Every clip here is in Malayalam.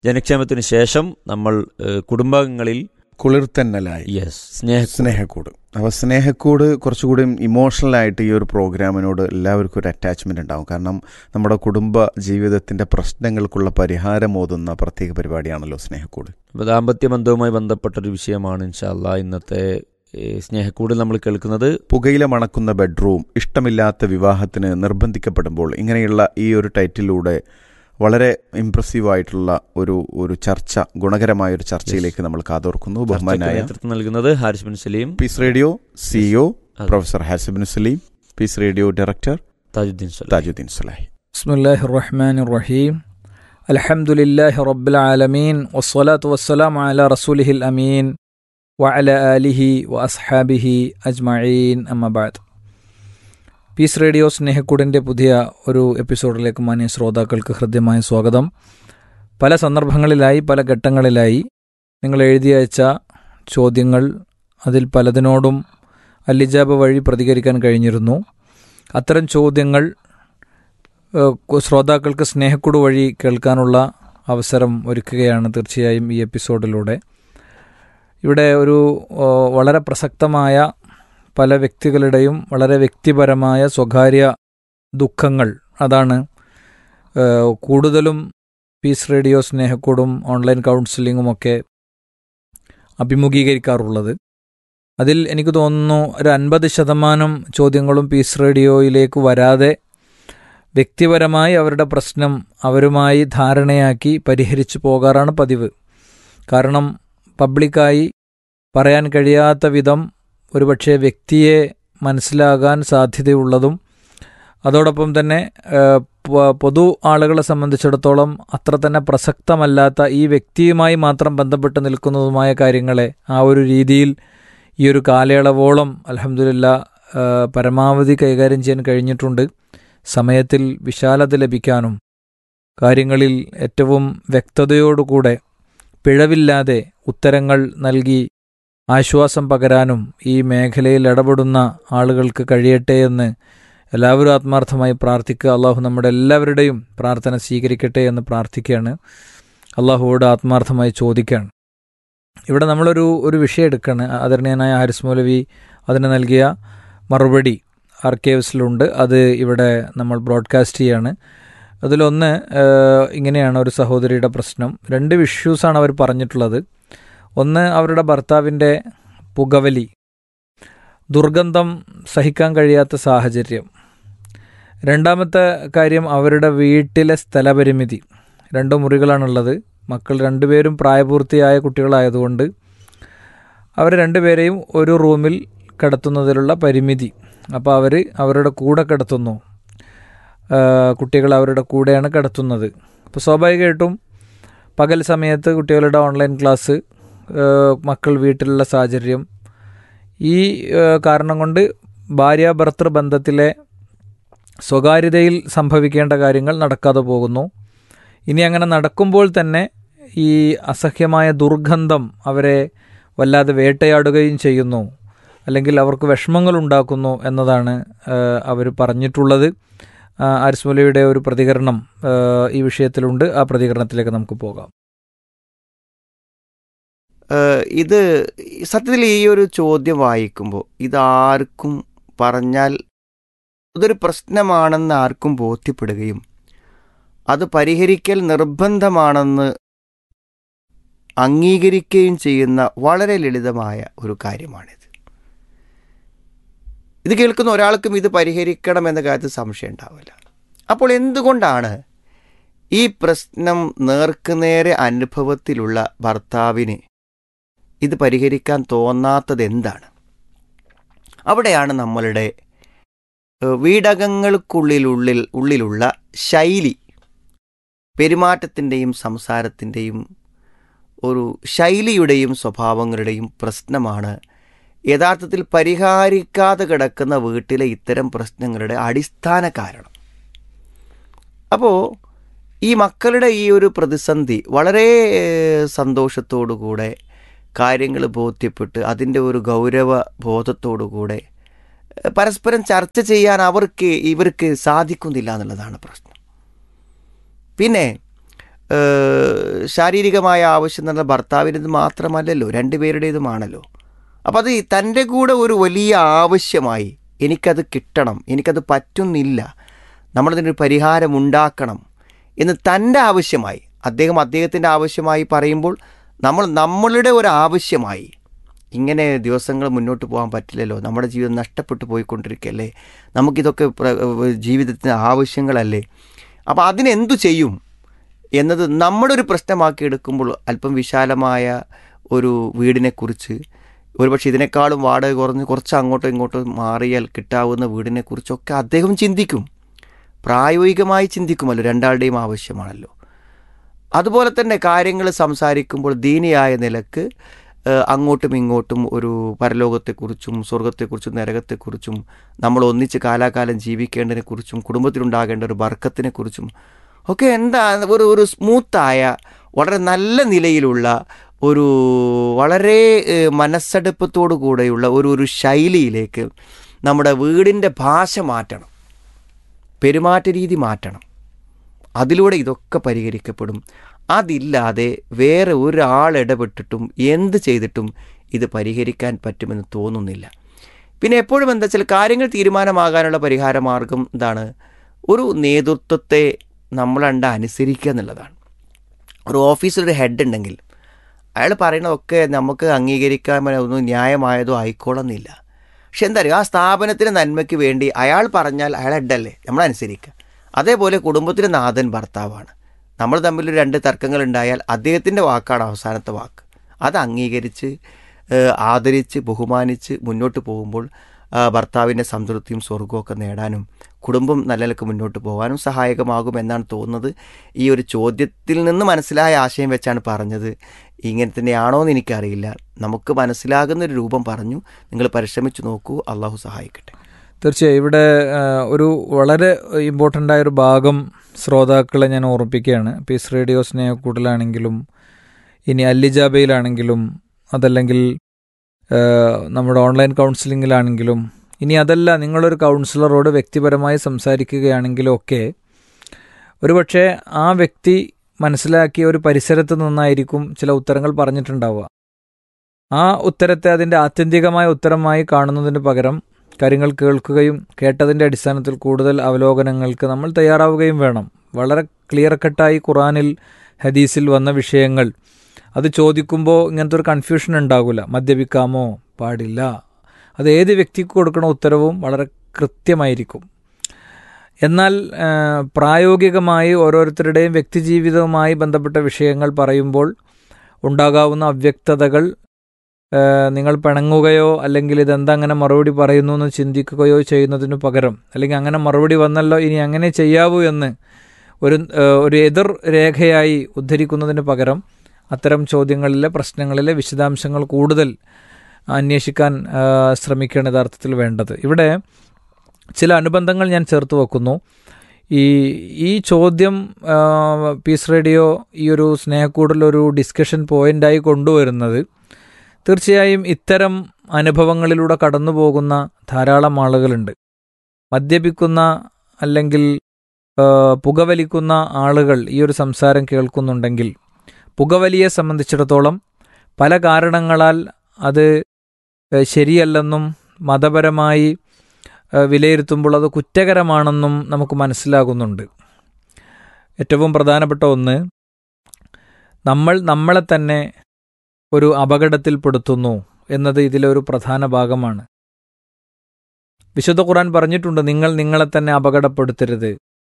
ജനക്ഷേമത്തിന് ശേഷം നമ്മൾ ഏഹ്, കുടുംബങ്ങളിൽ കുളിർത്തന്നലായി യെസ് സ്നേഹ സ്നേഹക്കൂട് അപ്പോൾ സ്നേഹക്കൂട് കുറച്ചുകൂടി ഇമോഷണലായിട്ട് ഈ ഒരു പ്രോഗ്രാമിനോട് എല്ലാവർക്കും ഒരു അറ്റാച്ച്മെന്റ് ഉണ്ടാവും കാരണം നമ്മുടെ കുടുംബ ജീവിതത്തിന്റെ പ്രശ്നങ്ങൾക്കുള്ള പരിഹാരം ഓതുന്ന പ്രത്യേക പരിപാടിയാണല്ലോ സ്നേഹക്കൂട് അപ്പോൾ ദാമ്പത്യ ബന്ധവുമായി ബന്ധപ്പെട്ടൊരു വിഷയമാണ് ഇൻഷാല്ല ഇന്നത്തെ ഏഹ്, സ്നേഹക്കൂടിൽ നമ്മൾ കേൾക്കുന്നത് പുകയില മണക്കുന്ന ബെഡ്റൂം ഇഷ്ടമില്ലാത്ത വിവാഹത്തിന് നിർബന്ധിക്കപ്പെടുമ്പോൾ ഇങ്ങനെയുള്ള ഈ ഒരു ടൈറ്റിലൂടെ വളരെ ഇംപ്രസീവ് ആയിട്ടുള്ള ഒരു ഒരു ചർച്ച ഗുണകരമായ ഒരു ചർച്ചയിലേക്ക് നമ്മൾ കാതോർക്കുന്നു ചർച്ചയ്ക്ക് ബഹുമാനായ നേതൃത്വം നൽകുന്നത് Haris Bin Salim peace radio CEO അതെ. Professor Hasibin Salim peace radio director Thajudheen സലാം താജുദ്ദീൻ സലാഹി بسم الله الرحمن الرحيم الحمد لله رب العالمين والصلاة والسلام على رسوله الأمين وعلى آله وأصحابه أجمعين أما بعد പീസ് റേഡിയോ സ്നേഹക്കൂടിൻ്റെ പുതിയ ഒരു എപ്പിസോഡിലേക്ക് മാന്യ ശ്രോതാക്കൾക്ക് ഹൃദ്യമായ സ്വാഗതം പല സന്ദർഭങ്ങളിലായി പല ഘട്ടങ്ങളിലായി നിങ്ങൾ എഴുതി അയച്ച ചോദ്യങ്ങൾ അതിൽ പലതിനോടും അല്ലിജാബ് വഴി പ്രതികരിക്കാൻ കഴിഞ്ഞിരുന്നു അത്തരം ചോദ്യങ്ങൾ ഏഹ് കു- ശ്രോതാക്കൾക്ക് സ്നേഹക്കുടു വഴി കേൾക്കാനുള്ള അവസരം ഒരുക്കുകയാണ് തീർച്ചയായും ഈ എപ്പിസോഡിലൂടെ ഇവിടെ ഒരു ഓ, വളരെ പ്രസക്തമായ പല വ്യക്തികളുടെയും വളരെ വ്യക്തിപരമായ സ്വകാര്യ ദുഃഖങ്ങൾ അതാണ് ഏഹ് കൂടുതലും പീസ് റേഡിയോ സ്നേഹക്കൂടും ഓൺലൈൻ കൗൺസിലിങ്ങുമൊക്കെ അഭിമുഖീകരിക്കാറുള്ളത് അതിൽ എനിക്ക് തോന്നുന്നു ഒരു അൻപത് ശതമാനം ചോദ്യങ്ങളും പീസ് റേഡിയോയിലേക്ക് വരാതെ വ്യക്തിപരമായി അവരുടെ പ്രശ്നം അവരുമായി ധാരണയാക്കി പരിഹരിച്ചു പോകാറാണ് പതിവ് കാരണം പബ്ലിക്കായി പറയാൻ കഴിയാത്ത വിധം ഒരുപക്ഷെ വ്യക്തിയെ മനസ്സിലാകാൻ സാധ്യതയുള്ളതും അതോടൊപ്പം തന്നെ ഏഹ്, പ- പൊതു ആളുകളെ സംബന്ധിച്ചിടത്തോളം അത്ര തന്നെ പ്രസക്തമല്ലാത്ത ഈ വ്യക്തിയുമായി മാത്രം ബന്ധപ്പെട്ട് നിൽക്കുന്നതുമായ കാര്യങ്ങളെ ആ ഒരു രീതിയിൽ ഈ ഒരു കാലയളവോളം അലഹമില്ല പരമാവധി കൈകാര്യം ചെയ്യാൻ കഴിഞ്ഞിട്ടുണ്ട് സമയത്തിൽ വിശാലത ലഭിക്കാനും കാര്യങ്ങളിൽ ഏറ്റവും വ്യക്തതയോടുകൂടെ പിഴവില്ലാതെ ഉത്തരങ്ങൾ നൽകി ആശ്വാസം പകരാനും ഈ മേഖലയിൽ ഇടപെടുന്ന ആളുകൾക്ക് കഴിയട്ടെ എന്ന് എല്ലാവരും ആത്മാർത്ഥമായി പ്രാർത്ഥിക്കുക അള്ളാഹു നമ്മുടെ എല്ലാവരുടെയും പ്രാർത്ഥന സ്വീകരിക്കട്ടെ എന്ന് പ്രാർത്ഥിക്കുകയാണ് അള്ളാഹുവോട് ആത്മാർത്ഥമായി ചോദിക്കുകയാണ് ഇവിടെ നമ്മളൊരു ഒരു വിഷയം എടുക്കുകയാണ് ആദരണീയനായ ഹാരിസ് മൗലവി അതിന് നൽകിയ മറുപടി ആർക്കൈവ്സിലുണ്ട് അത് ഇവിടെ നമ്മൾ ബ്രോഡ്കാസ്റ്റ് ചെയ്യാണ് അതിലൊന്ന് ഏഹ്, ഇങ്ങനെയാണ് ഒരു സഹോദരിയുടെ പ്രശ്നം രണ്ട് ഇഷ്യൂസാണ് അവർ പറഞ്ഞിട്ടുള്ളത് ഒന്ന് അവരുടെ ഭർത്താവിൻ്റെ പുകവലി ദുർഗന്ധം സഹിക്കാൻ കഴിയാത്ത സാഹചര്യം രണ്ടാമത്തെ കാര്യം അവരുടെ വീട്ടിലെ സ്ഥലപരിമിതി രണ്ട് മുറികളാണുള്ളത് മക്കൾ രണ്ടുപേരും പ്രായപൂർത്തിയായ കുട്ടികളായതുകൊണ്ട് അവർ രണ്ടുപേരെയും ഒരു റൂമിൽ കിടത്തുന്നതിലുള്ള പരിമിതി അപ്പോൾ അവർ അവരുടെ കൂടെ കിടത്തുന്നു ആ, കുട്ടികൾ അവരുടെ കൂടെയാണ് കിടത്തുന്നത് അപ്പോൾ സ്വാഭാവികമായിട്ടും പകൽ സമയത്ത് കുട്ടികളുടെ ഓൺലൈൻ ക്ലാസ് ആ, മക്കൾ വീട്ടിലുള്ള സാഹചര്യം ഈ ആ, കാരണം കൊണ്ട് ഭാര്യ ഭർത്തൃ ബന്ധത്തിലെ സ്വകാര്യതയിൽ സംഭവിക്കേണ്ട കാര്യങ്ങൾ നടക്കാതെ പോകുന്നു ഇനി അങ്ങനെ നടക്കുമ്പോൾ തന്നെ ഈ അസഹ്യമായ ദുർഗന്ധം അവരെ വല്ലാതെ വേട്ടയാടുകയും ചെയ്യുന്നു അല്ലെങ്കിൽ അവർക്ക് വിഷമങ്ങൾ ഉണ്ടാക്കുന്നു എന്നതാണ് അവർ പറഞ്ഞിട്ടുള്ളത് ആ, ആരിസ് മൗലവിയുടെ ഒരു പ്രതികരണം ആ, ഈ വിഷയത്തിലുണ്ട് ആ പ്രതികരണത്തിലേക്ക് നമുക്ക് പോകാം ഏഹ് ഇത് സത്യത്തിൽ ഈ ഒരു ചോദ്യം വായിക്കുമ്പോൾ ഇതാർക്കും പറഞ്ഞാൽ ഇതൊരു പ്രശ്നമാണെന്ന് ആർക്കും ബോധ്യപ്പെടുകയും അത് പരിഹരിക്കൽ നിർബന്ധമാണെന്ന് അംഗീകരിക്കുകയും ചെയ്യുന്ന വളരെ ലളിതമായ ഒരു കാര്യമാണിത് ഇത് കേൾക്കുന്ന ഒരാൾക്കും ഇത് പരിഹരിക്കണം എന്ന കാര്യത്തിൽ സംശയം ഉണ്ടാവില്ല അപ്പോൾ എന്തുകൊണ്ടാണ് ഈ പ്രശ്നം നേർക്കുനേരെ അനുഭവത്തിലുള്ള ഭർത്താവിന് ഇത് പരിഹരിക്കാൻ തോന്നാത്തത് എന്താണ് അവിടെയാണ് നമ്മളുടെ ഏഹ്, വീടകങ്ങൾക്കുള്ളിലുള്ളിൽ ഉള്ളിലുള്ള ശൈലി പെരുമാറ്റത്തിൻ്റെയും സംസാരത്തിൻ്റെയും ഒരു ശൈലിയുടെയും സ്വഭാവങ്ങളുടെയും പ്രശ്നമാണ് യഥാർത്ഥത്തിൽ പരിഹാരിക്കാതെ കിടക്കുന്ന വീട്ടിലെ ഇത്തരം പ്രശ്നങ്ങളുടെ അടിസ്ഥാന കാരണം അപ്പോൾ ഈ മക്കളുടെ ഈ ഒരു പ്രതിസന്ധി വളരെ ഏഹ്, സന്തോഷത്തോടുകൂടെ കാര്യങ്ങൾ ബോധ്യപ്പെട്ട് അതിൻ്റെ ഒരു ഗൗരവ ബോധത്തോടുകൂടെ ഏഹ്, പരസ്പരം ചർച്ച ചെയ്യാൻ അവർക്ക് ഇവർക്ക് സാധിക്കുന്നില്ല എന്നുള്ളതാണ് പ്രശ്നം പിന്നെ ഏഹ്, ശാരീരികമായ ആവശ്യം എന്ന് പറഞ്ഞാൽ ഭർത്താവിൻ്റെത് മാത്രമല്ലല്ലോ രണ്ടുപേരുടേതുമാണല്ലോ അപ്പം അത് തൻ്റെ കൂടെ ഒരു വലിയ ആവശ്യമായി എനിക്കത് കിട്ടണം എനിക്കത് പറ്റുന്നില്ല നമ്മളതിനൊരു പരിഹാരം ഉണ്ടാക്കണം എന്ന് തൻ്റെ ആവശ്യമായി അദ്ദേഹം അദ്ദേഹത്തിൻ്റെ ആവശ്യമായി പറയുമ്പോൾ നമ്മൾ നമ്മളുടെ ഒരു ആവശ്യമായി ഇങ്ങനെ ദിവസങ്ങൾ മുന്നോട്ട് പോകാൻ പറ്റില്ലല്ലോ നമ്മുടെ ജീവിതം നഷ്ടപ്പെട്ടു പോയിക്കൊണ്ടിരിക്കുകയല്ലേ നമുക്കിതൊക്കെ പ്ര- ജീവിതത്തിന് ആവശ്യങ്ങളല്ലേ അപ്പോൾ അതിനെന്തു ചെയ്യും എന്നത് നമ്മുടെ ഒരു പ്രശ്നമാക്കി എടുക്കുമ്പോൾ അല്പം വിശാലമായ ഒരു വീടിനെക്കുറിച്ച് ഒരുപക്ഷെ ഇതിനേക്കാളും വാടക കുറഞ്ഞ് കുറച്ച് അങ്ങോട്ടോ ഇങ്ങോട്ടോ മാറിയാൽ കിട്ടാവുന്ന വീടിനെക്കുറിച്ചൊക്കെ അദ്ദേഹം ചിന്തിക്കും പ്രായോഗികമായി ചിന്തിക്കുമല്ലോ രണ്ടാളുടെയും ആവശ്യമാണല്ലോ അതുപോലെ തന്നെ കാര്യങ്ങൾ സംസാരിക്കുമ്പോൾ ദീനിയായ നിലക്ക് ഏഹ്, അങ്ങോട്ടും ഇങ്ങോട്ടും ഒരു പരലോകത്തെക്കുറിച്ചും സ്വർഗത്തെക്കുറിച്ചും നരകത്തെക്കുറിച്ചും നമ്മൾ ഒന്നിച്ച് കാലാകാലം ജീവിക്കേണ്ടതിനെക്കുറിച്ചും കുടുംബത്തിലുണ്ടാകേണ്ട ഒരു ബർക്കത്തിനെക്കുറിച്ചും ഒക്കെ എന്താ ഒരു ഒരു സ്മൂത്തായ വളരെ നല്ല നിലയിലുള്ള ഒരു വളരെ ഏഹ്, മനസ്സടുപ്പത്തോടു കൂടെയുള്ള ഒരു ഒരു ശൈലിയിലേക്ക് നമ്മുടെ വീടിൻ്റെ ഭാഷ മാറ്റണം പെരുമാറ്റ രീതി മാറ്റണം അതിലൂടെ ഇതൊക്കെ പരിഹരിക്കപ്പെടും അതില്ലാതെ വേറെ ഒരാൾ ഇടപെട്ടിട്ടും എന്ത് ചെയ്തിട്ടും ഇത് പരിഹരിക്കാൻ പറ്റുമെന്ന് തോന്നുന്നില്ല പിന്നെ എപ്പോഴും എന്താ വെച്ചാൽ കാര്യങ്ങൾ തീരുമാനമാകാനുള്ള പരിഹാര മാർഗം എന്താണ് ഒരു നേതൃത്വത്തെ നമ്മളണ്ട അനുസരിക്കുക എന്നുള്ളതാണ് ഒരു ഓഫീസിൽ ഒരു ഹെഡ് ഉണ്ടെങ്കിൽ അയാൾ പറയുന്നതൊക്കെ നമുക്ക് അംഗീകരിക്കാൻ ഒന്നും ന്യായമായതോ ആയിക്കോളന്നില്ല പക്ഷെ എന്താ പറയുക ആ സ്ഥാപനത്തിന് നന്മയ്ക്ക് വേണ്ടി അയാൾ പറഞ്ഞാൽ അയാൾ ഹെഡല്ലേ നമ്മൾ അനുസരിക്കുക അതേപോലെ കുടുംബത്തിലെ നാഥൻ ഭർത്താവാണ് നമ്മൾ തമ്മിൽ രണ്ട് തർക്കങ്ങൾ ഉണ്ടായാൽ അദ്ദേഹത്തിൻ്റെ വാക്കാണ് അവസാനത്തെ വാക്ക് അത് അംഗീകരിച്ച് ഏഹ്, ആദരിച്ച് ബഹുമാനിച്ച് മുന്നോട്ട് പോകുമ്പോൾ ആ, ഭർത്താവിൻ്റെ സംതൃപ്തിയും സ്വർഗമൊക്കെ നേടാനും കുടുംബം നല്ല നിലക്ക് മുന്നോട്ട് പോകാനും സഹായകമാകും എന്നാണ് തോന്നുന്നത് ഈ ഒരു ചോദ്യത്തിൽ നിന്ന് മനസ്സിലായ ആശയം വെച്ചാണ് പറഞ്ഞത് ഇങ്ങനെ തന്നെയാണോ എന്ന് എനിക്കറിയില്ല നമുക്ക് മനസ്സിലാകുന്ന ഒരു രൂപം പറഞ്ഞു നിങ്ങൾ പരിശ്രമിച്ചു നോക്കൂ അള്ളാഹു സഹായിക്കട്ടെ തീർച്ചയായും ഇവിടെ ആ, ഒരു വളരെ ഇമ്പോർട്ടൻ്റ് ആയ ഒരു ഭാഗം ശ്രോതാക്കളെ ഞാൻ ഓർമ്മിപ്പിക്കുകയാണ് പീസ് റേഡിയോ സ്നേഹക്കൂട്ടിലാണെങ്കിലും ഇനി അല്ലിജാബയിലാണെങ്കിലും അതല്ലെങ്കിൽ ആ, നമ്മുടെ ഓൺലൈൻ കൗൺസിലിങ്ങിലാണെങ്കിലും ഇനി അതല്ല നിങ്ങളൊരു കൗൺസിലറോട് വ്യക്തിപരമായി സംസാരിക്കുകയാണെങ്കിലും ഒക്കെ ഒരുപക്ഷെ ആ വ്യക്തി മനസ്സിലാക്കിയ ഒരു പരിസരത്ത് നിന്നായിരിക്കും ചില ഉത്തരങ്ങൾ പറഞ്ഞിട്ടുണ്ടാവുക ആ ഉത്തരത്തെ അതിൻ്റെ ആത്യന്തികമായ ഉത്തരമായി കാണുന്നതിന് പകരം കാര്യങ്ങൾ കേൾക്കുകയും കേട്ടതിൻ്റെ അടിസ്ഥാനത്തിൽ കൂടുതൽ അവലോകനങ്ങൾക്ക് നമ്മൾ തയ്യാറാവുകയും വേണം വളരെ ക്ലിയർ കട്ടായി ഖുറാനിൽ ഹദീസിൽ വന്ന വിഷയങ്ങൾ അത് ചോദിക്കുമ്പോൾ ഇങ്ങനത്തെ ഒരു കൺഫ്യൂഷൻ ഉണ്ടാകില്ല മദ്യപിക്കാമോ പാടില്ല അത് ഏത് വ്യക്തിക്ക് കൊടുക്കുന്ന ഉത്തരവും വളരെ കൃത്യമായിരിക്കും എന്നാൽ ആ, പ്രായോഗികമായി ഓരോരുത്തരുടെയും വ്യക്തിജീവിതവുമായി ബന്ധപ്പെട്ട വിഷയങ്ങൾ പറയുമ്പോൾ ഉണ്ടാകാവുന്ന അവ്യക്തതകൾ ആ, നിങ്ങൾ പിണങ്ങുകയോ അല്ലെങ്കിൽ ഇതെന്താ അങ്ങനെ മറുപടി പറയുന്നു എന്ന് ചിന്തിക്കുകയോ ചെയ്യുന്നതിനു പകരം അല്ലെങ്കിൽ അങ്ങനെ മറുപടി വന്നല്ലോ ഇനി അങ്ങനെ ചെയ്യാവൂ എന്ന് ഒരു ആ, ഒരു എതിർ രേഖയായി ഉദ്ധരിക്കുന്നതിന് പകരം അത്തരം ചോദ്യങ്ങളിലെ പ്രശ്നങ്ങളിലെ വിശദാംശങ്ങൾ കൂടുതൽ അന്വേഷിക്കാൻ ആ, ശ്രമിക്കുകയാണ് യഥാർത്ഥത്തിൽ വേണ്ടത് ഇവിടെ ചില അനുബന്ധങ്ങൾ ഞാൻ ചേർത്ത് വെക്കുന്നു ഈ ഈ ചോദ്യം ആ, പീസ് റേഡിയോ ഈ ഒരു സ്നേഹക്കൂടിലൊരു ഡിസ്കഷൻ പോയിൻ്റായി കൊണ്ടുവരുന്നത് തീർച്ചയായും ഇത്തരം അനുഭവങ്ങളിലൂടെ കടന്നു പോകുന്ന ധാരാളം ആളുകളുണ്ട് മദ്യപിക്കുന്ന അല്ലെങ്കിൽ ആ, പുകവലിക്കുന്ന ആളുകൾ ഈ ഒരു സംസാരം കേൾക്കുന്നുണ്ടെങ്കിൽ പുകവലിയെ സംബന്ധിച്ചിടത്തോളം പല കാരണങ്ങളാൽ അത് ഏ, ശരിയല്ലെന്നും മതപരമായി ഏ, വിലയിരുത്തുമ്പോൾ അത് കുറ്റകരമാണെന്നും നമുക്ക് മനസ്സിലാകുന്നുണ്ട് ഏറ്റവും പ്രധാനപ്പെട്ട ഒന്ന് നമ്മൾ നമ്മളെ തന്നെ ഒരു അപകടത്തിൽപ്പെടുത്തുന്നു എന്നത് ഇതിലെ ഒരു പ്രധാന ഭാഗമാണ് വിശുദ്ധ ഖുർആൻ പറഞ്ഞിട്ടുണ്ട് നിങ്ങൾ നിങ്ങളെ തന്നെ അപകടപ്പെടുത്തരുത്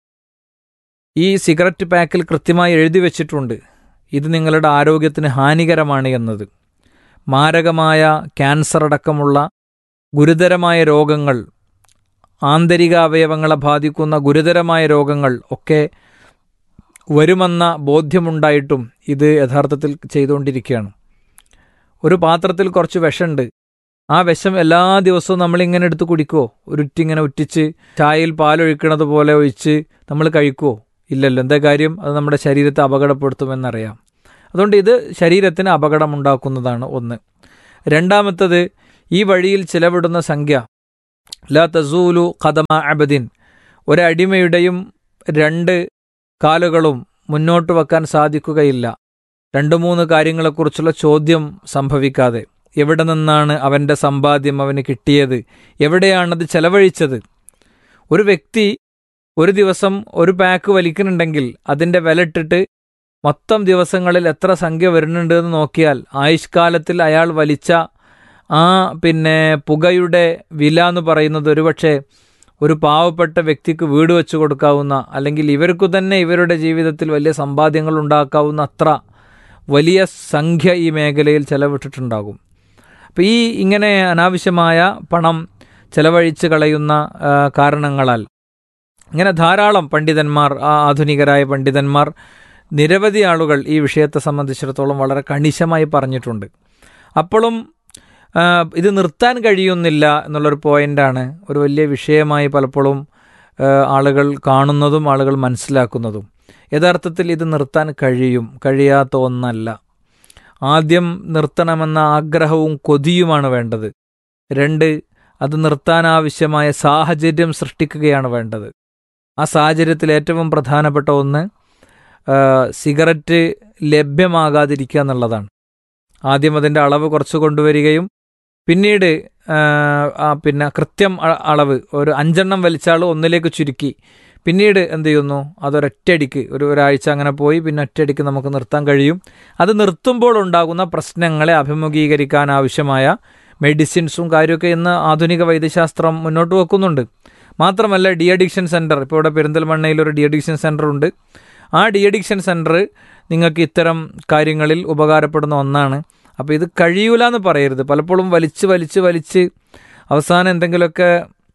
ഈ സിഗരറ്റ് പാക്കിൽ കൃത്യമായി എഴുതി വെച്ചിട്ടുണ്ട് ഇത് നിങ്ങളുടെ ആരോഗ്യത്തിന് ഹാനികരമാണ് എന്നത് മാരകമായ ക്യാൻസർ അടക്കമുള്ള ഗുരുതരമായ രോഗങ്ങൾ ആന്തരിക അവയവങ്ങളെ ബാധിക്കുന്ന ഗുരുതരമായ രോഗങ്ങൾ ഒക്കെ വരുമെന്ന ബോധ്യമുണ്ടായിട്ടും ഇത് യഥാർത്ഥത്തിൽ ചെയ്തുകൊണ്ടിരിക്കുകയാണ് ഒരു പാത്രത്തിൽ കുറച്ച് വിഷമുണ്ട് ആ വിഷം എല്ലാ ദിവസവും നമ്മളിങ്ങനെ എടുത്ത് കുടിക്കുമോ ഒരുറ്റിങ്ങനെ ഉറ്റിച്ച് ചായയിൽ പാലൊഴിക്കണത് പോലെ ഒഴിച്ച് നമ്മൾ കഴിക്കുമോ ഇല്ലല്ലോ എന്താ കാര്യം അത് നമ്മുടെ ശരീരത്തെ അപകടപ്പെടുത്തുമെന്നറിയാം അതുകൊണ്ട് ഇത് ശരീരത്തിന് അപകടമുണ്ടാക്കുന്നതാണ് ഒന്ന് രണ്ടാമത്തത് ഈ വഴിയിൽ ചിലവിടുന്ന സംഖ്യ ലാ തസൂലു ഖദമ അബദിൻ ഒരടിമയുടെയും രണ്ട് കാലുകളും മുന്നോട്ട് വെക്കാൻ സാധിക്കുകയില്ല രണ്ട് മൂന്ന് കാര്യങ്ങളെക്കുറിച്ചുള്ള ചോദ്യം സംഭവിക്കാതെ എവിടെ നിന്നാണ് അവൻ്റെ സമ്പാദ്യം അവന് കിട്ടിയത് എവിടെയാണത് ചെലവഴിച്ചത് ഒരു വ്യക്തി ഒരു ദിവസം ഒരു പാക്ക് വലിക്കുന്നുണ്ടെങ്കിൽ അതിൻ്റെ വില ഇട്ടിട്ട് മൊത്തം ദിവസങ്ങളിൽ എത്ര സംഖ്യ വരുന്നുണ്ട് എന്ന് നോക്കിയാൽ ആയുഷ്കാലത്തിൽ അയാൾ വലിച്ച ആ പിന്നെ പുകയുടെ വില എന്ന് പറയുന്നത് ഒരുപക്ഷെ ഒരു പാവപ്പെട്ട വ്യക്തിക്ക് വീട് വെച്ച് കൊടുക്കാവുന്ന അല്ലെങ്കിൽ ഇവർക്കു തന്നെ ഇവരുടെ ജീവിതത്തിൽ വലിയ സമ്പാദ്യങ്ങൾ ഉണ്ടാക്കാവുന്ന അത്ര വലിയ സംഖ്യ ഈ മേഖലയിൽ ചെലവിട്ടിട്ടുണ്ടാകും അപ്പോൾ ഈ ഇങ്ങനെ അനാവശ്യമായ പണം ചെലവഴിച്ച് കളയുന്ന ആ, കാരണങ്ങളാൽ ഇങ്ങനെ ധാരാളം പണ്ഡിതന്മാർ ആ ആധുനികരായ പണ്ഡിതന്മാർ നിരവധി ആളുകൾ ഈ വിഷയത്തെ സംബന്ധിച്ചിടത്തോളം വളരെ കണിശമായി പറഞ്ഞിട്ടുണ്ട് അപ്പോഴും ആ, ഇത് നിർത്താൻ കഴിയുന്നില്ല എന്നുള്ളൊരു പോയിൻ്റാണ് ഒരു വലിയ വിഷയമായി പലപ്പോഴും ആ, ആളുകൾ കാണുന്നതും ആളുകൾ മനസ്സിലാക്കുന്നതും യഥാർത്ഥത്തിൽ ഇത് നിർത്താൻ കഴിയും കഴിയാത്ത ഒന്നല്ല ആദ്യം നിർത്തണമെന്ന ആഗ്രഹവും കൊതിയുമാണ് വേണ്ടത് രണ്ട് അത് നിർത്താനാവശ്യമായ സാഹചര്യം സൃഷ്ടിക്കുകയാണ് വേണ്ടത് ആ സാഹചര്യത്തിൽ ഏറ്റവും പ്രധാനപ്പെട്ട ഒന്ന് ആ, സിഗരറ്റ് ലഭ്യമാകാതിരിക്കുക എന്നുള്ളതാണ് ആദ്യം അതിൻ്റെ അളവ് കുറച്ച് കൊണ്ടുവരികയും പിന്നീട് ആ, ആ, പിന്നെ കൃത്യം അ- അളവ് ഒരു അഞ്ചെണ്ണം വലിച്ചാൾ ഒന്നിലേക്ക് ചുരുക്കി പിന്നീട് എന്ത് ചെയ്യുന്നു അതൊരൊറ്റയടിക്ക് ഒരു ഒരാഴ്ച അങ്ങനെ പോയി പിന്നെ ഒറ്റയടിക്ക് നമുക്ക് നിർത്താൻ കഴിയും അത് നിർത്തുമ്പോൾ ഉണ്ടാകുന്ന പ്രശ്നങ്ങളെ അഭിമുഖീകരിക്കാൻ ആവശ്യമായ മെഡിസിൻസും കാര്യമൊക്കെ ഇന്ന് ആധുനിക വൈദ്യശാസ്ത്രം മുന്നോട്ട് വെക്കുന്നുണ്ട് മാത്രമല്ല ഡി അഡിക്ഷൻ സെൻറ്റർ ഇപ്പോൾ ഇവിടെ പെരിന്തൽമണ്ണയിൽ ഒരു ഡി അഡിക്ഷൻ സെൻറ്റർ ഉണ്ട് ആ ഡി അഡിക്ഷൻ സെൻറ്റർ നിങ്ങൾക്ക് ഇത്തരം കാര്യങ്ങളിൽ ഉപകാരപ്പെടുന്ന ഒന്നാണ് അപ്പോൾ ഇത് കഴിയൂല എന്ന് പറയരുത് പലപ്പോഴും വലിച്ച് വലിച്ച് വലിച്ച് അവസാനം എന്തെങ്കിലുമൊക്കെ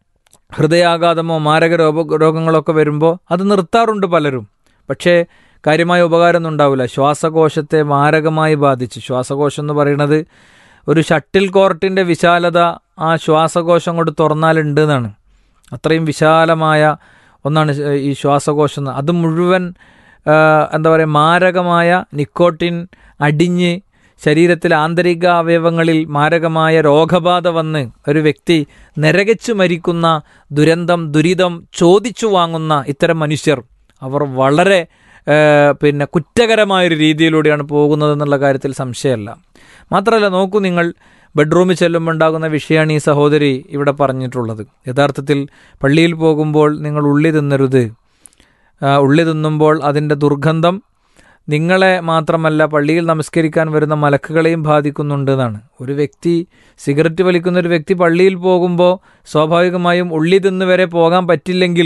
ഹൃദയാഘാതമോ മാരക രോഗ രോഗങ്ങളൊക്കെ വരുമ്പോൾ അത് നിർത്താറുണ്ട് പലരും പക്ഷേ കാര്യമായ ഉപകാരമൊന്നും ഉണ്ടാവില്ല ശ്വാസകോശത്തെ മാരകമായി ബാധിച്ച് ശ്വാസകോശം എന്ന് പറയുന്നത് ഒരു ഷട്ടിൽ കോർട്ടിൻ്റെ വിശാലത ആ ശ്വാസകോശം കൊണ്ട് തുറന്നാലുണ്ട് എന്നാണ് അത്രയും വിശാലമായ ഒന്നാണ് ഈ ശ്വാസകോശം എന്ന്. അത് മുഴുവൻ ആ, എന്താ പറയുക മാരകമായ നിക്കോട്ടിൻ അടിഞ്ഞ് ശരീരത്തിലെ ആന്തരിക അവയവങ്ങളിൽ മാരകമായ രോഗബാധ വന്ന് ഒരു വ്യക്തി നരകച്ചു മരിക്കുന്ന ദുരന്തം ദുരിതം ചോദിച്ചു വാങ്ങുന്ന ഇത്തരം മനുഷ്യർ അവർ വളരെ ആ, പിന്നെ കുറ്റകരമായൊരു രീതിയിലൂടെയാണ് പോകുന്നതെന്നുള്ള കാര്യത്തിൽ സംശയമല്ല മാത്രമല്ല നോക്കൂ നിങ്ങൾ ബെഡ്റൂമിൽ ചെല്ലുമ്പോൾ ഉണ്ടാകുന്ന വിഷയമാണ് ഈ സഹോദരി ഇവിടെ പറഞ്ഞിട്ടുള്ളത് യഥാർത്ഥത്തിൽ പള്ളിയിൽ പോകുമ്പോൾ നിങ്ങൾ ഉള്ളി തിന്നരുത് ആ, ഉള്ളി തിന്നുമ്പോൾ അതിൻ്റെ ദുർഗന്ധം നിങ്ങളെ മാത്രമല്ല പള്ളിയിൽ നമസ്കരിക്കാൻ വരുന്ന മലക്കുകളെയും ബാധിക്കുന്നുണ്ട് എന്നാണ് ഒരു വ്യക്തി സിഗരറ്റ് വലിക്കുന്ന ഒരു വ്യക്തി പള്ളിയിൽ പോകുമ്പോൾ സ്വാഭാവികമായും ഉള്ളി തിന്ന് വരെ പോകാൻ പറ്റില്ലെങ്കിൽ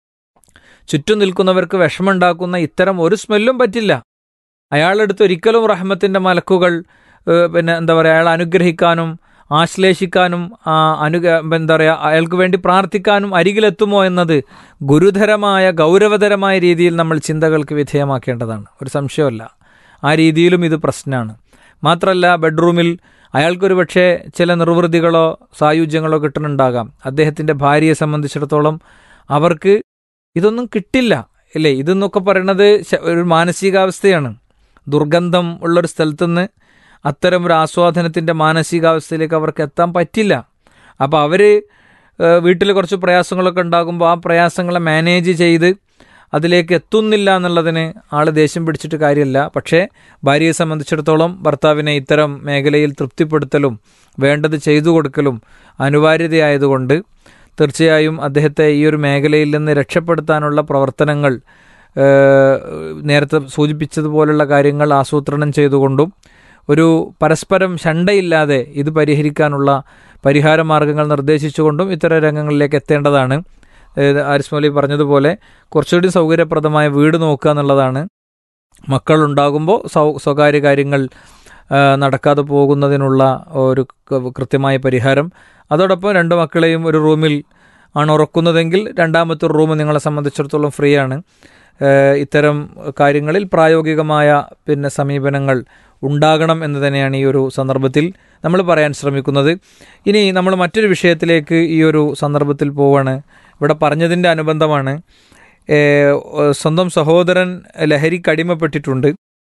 ചുറ്റും നിൽക്കുന്നവർക്ക് വിഷമുണ്ടാക്കുന്ന ഇത്തരം ഒരു സ്മെല്ലും പറ്റില്ല അയാളെടുത്ത് ഒരിക്കലും റഹ്മത്തിൻ്റെ മലക്കുകൾ ഏഹ്, പിന്നെ എന്താ പറയുക അയാൾ അനുഗ്രഹിക്കാനും ആശ്ലേഷിക്കാനും ആ, അനുഗ എന്താ പറയുക അയാൾക്ക് വേണ്ടി പ്രാർത്ഥിക്കാനും അരികിലെത്തുമോ എന്നത് ഗുരുതരമായ ഗൗരവതരമായ രീതിയിൽ നമ്മൾ ചിന്തകൾക്ക് വിധേയമാക്കേണ്ടതാണ് ഒരു സംശയമല്ല ആ രീതിയിലും ഇത് പ്രശ്നമാണ് മാത്രമല്ല ബെഡ്റൂമിൽ അയാൾക്കൊരു പക്ഷേ ചില നിർവൃതികളോ സായുജ്യങ്ങളോ കിട്ടുന്നുണ്ടാകാം അദ്ദേഹത്തിൻ്റെ ഭാര്യയെ സംബന്ധിച്ചിടത്തോളം അവർക്ക് ഇതൊന്നും കിട്ടില്ല ഇല്ലേ ഇതെന്നൊക്കെ പറയണത് ശ- ഒരു മാനസികാവസ്ഥയാണ് ദുർഗന്ധം ഉള്ളൊരു സ്ഥലത്തുനിന്ന് അത്തരം ഒരു ആസ്വാദനത്തിൻ്റെ മാനസികാവസ്ഥയിലേക്ക് അവർക്ക് എത്താൻ പറ്റില്ല അപ്പോൾ അവർ വീട്ടിൽ കുറച്ച് പ്രയാസങ്ങളൊക്കെ ഉണ്ടാകുമ്പോൾ ആ പ്രയാസങ്ങളെ മാനേജ് ചെയ്ത് അതിലേക്ക് എത്തുന്നില്ല എന്നുള്ളതിന് ആൾ ദേഷ്യം പിടിച്ചിട്ട് കാര്യമില്ല പക്ഷേ ഭാര്യയെ സംബന്ധിച്ചിടത്തോളം ഭർത്താവിനെ ഇത്തരം മേഖലയിൽ തൃപ്തിപ്പെടുത്തലും വേണ്ടത് ചെയ്തു കൊടുക്കലും അനിവാര്യതയായതുകൊണ്ട് തീർച്ചയായും അദ്ദേഹത്തെ ഈ ഒരു മേഖലയിൽ നിന്ന് രക്ഷപ്പെടുത്താനുള്ള പ്രവർത്തനങ്ങൾ ഏഹ്, നേരത്തെ സൂചിപ്പിച്ചതുപോലുള്ള കാര്യങ്ങൾ ആസൂത്രണം ചെയ്തുകൊണ്ടും ഒരു പരസ്പരം ശണ്ടയില്ലാതെ ഇത് പരിഹരിക്കാനുള്ള പരിഹാര മാർഗങ്ങൾ നിർദ്ദേശിച്ചുകൊണ്ടും ഇത്തരം രംഗങ്ങളിലേക്ക് എത്തേണ്ടതാണ് ഏഹ്, ആരിസ് മൗലി പറഞ്ഞതുപോലെ കുറച്ചുകൂടി സൗകര്യപ്രദമായ വീട് നോക്കുക എന്നുള്ളതാണ് മക്കളുണ്ടാകുമ്പോൾ സൗ സ്വകാര്യ കാര്യങ്ങൾ ആ, നടക്കാതെ പോകുന്നതിനുള്ള ഒരു ക- കൃത്യമായ പരിഹാരം അതോടൊപ്പം രണ്ട് മക്കളെയും ഒരു റൂമിൽ ആണ് ഉറക്കുന്നതെങ്കിൽ രണ്ടാമത്തെ ഒരു റൂം നിങ്ങളെ സംബന്ധിച്ചിടത്തോളം ഫ്രീ ആണ് ഏഹ് ഇത്തരം കാര്യങ്ങളിൽ പ്രായോഗികമായ പിന്നെ സമീപനങ്ങൾ ഉണ്ടാകണം എന്ന് തന്നെയാണ് ഈ ഒരു സന്ദർഭത്തിൽ നമ്മൾ പറയാൻ ശ്രമിക്കുന്നത് ഇനി നമ്മൾ മറ്റൊരു വിഷയത്തിലേക്ക് ഈ ഒരു സന്ദർഭത്തിൽ പോവാണ് ഇവിടെ പറഞ്ഞതിൻ്റെ അനുബന്ധമാണ് ഏഹ് സ്വന്തം സഹോദരൻ ലഹരിക്ക് അടിമപ്പെട്ടിട്ടുണ്ട്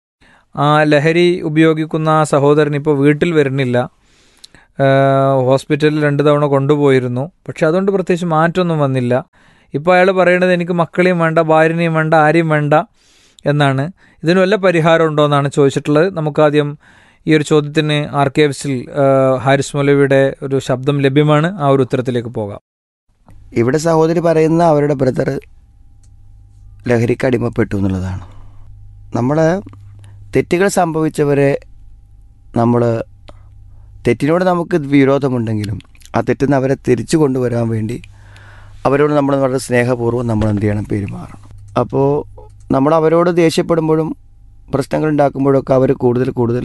ആ ലഹരി ഉപയോഗിക്കുന്ന ആ സഹോദരൻ ഇപ്പോൾ വീട്ടിൽ വരുന്നില്ല ഏഹ് ഹോസ്പിറ്റലിൽ രണ്ട് തവണ കൊണ്ടുപോയിരുന്നു പക്ഷെ അതുകൊണ്ട് പ്രത്യേകിച്ച് മാറ്റമൊന്നും വന്നില്ല ഇപ്പോൾ അയാൾ പറയണത് എനിക്ക് മക്കളെയും വേണ്ട ഭാര്യനെയും വേണ്ട ആരെയും വേണ്ട എന്നാണ് ഇതിന് വല്ല പരിഹാരം ഉണ്ടോ എന്നാണ് ചോദിച്ചിട്ടുള്ളത് നമുക്കാദ്യം ഈ ഒരു ചോദ്യത്തിന് ആർക്കേവ്സിൽ ഹാരിസ് മൗലവിയുടെ ഒരു ശബ്ദം ലഭ്യമാണ് ആ ഒരു ഉത്തരത്തിലേക്ക് പോകാം ഇവിടെ സഹോദരി പറയുന്ന അവരുടെ ബ്രദർ ലഹരിക്ക് അടിമപ്പെട്ടു എന്നുള്ളതാണ് നമ്മൾ തെറ്റുകൾ സംഭവിച്ചവരെ നമ്മൾ തെറ്റിനോട് നമുക്ക് വിരോധമുണ്ടെങ്കിലും ആ തെറ്റിൽ നിന്ന് അവരെ തിരിച്ചു കൊണ്ടുവരാൻ വേണ്ടി അവരോട് നമ്മൾ വളരെ സ്നേഹപൂർവ്വം നമ്മൾ എന്ത് ചെയ്യണം പെരുമാറണം അപ്പോൾ നമ്മൾ അവരോട് ദേഷ്യപ്പെടുമ്പോഴും പ്രശ്നങ്ങൾ ഉണ്ടാക്കുമ്പോഴൊക്കെ അവർ കൂടുതൽ കൂടുതൽ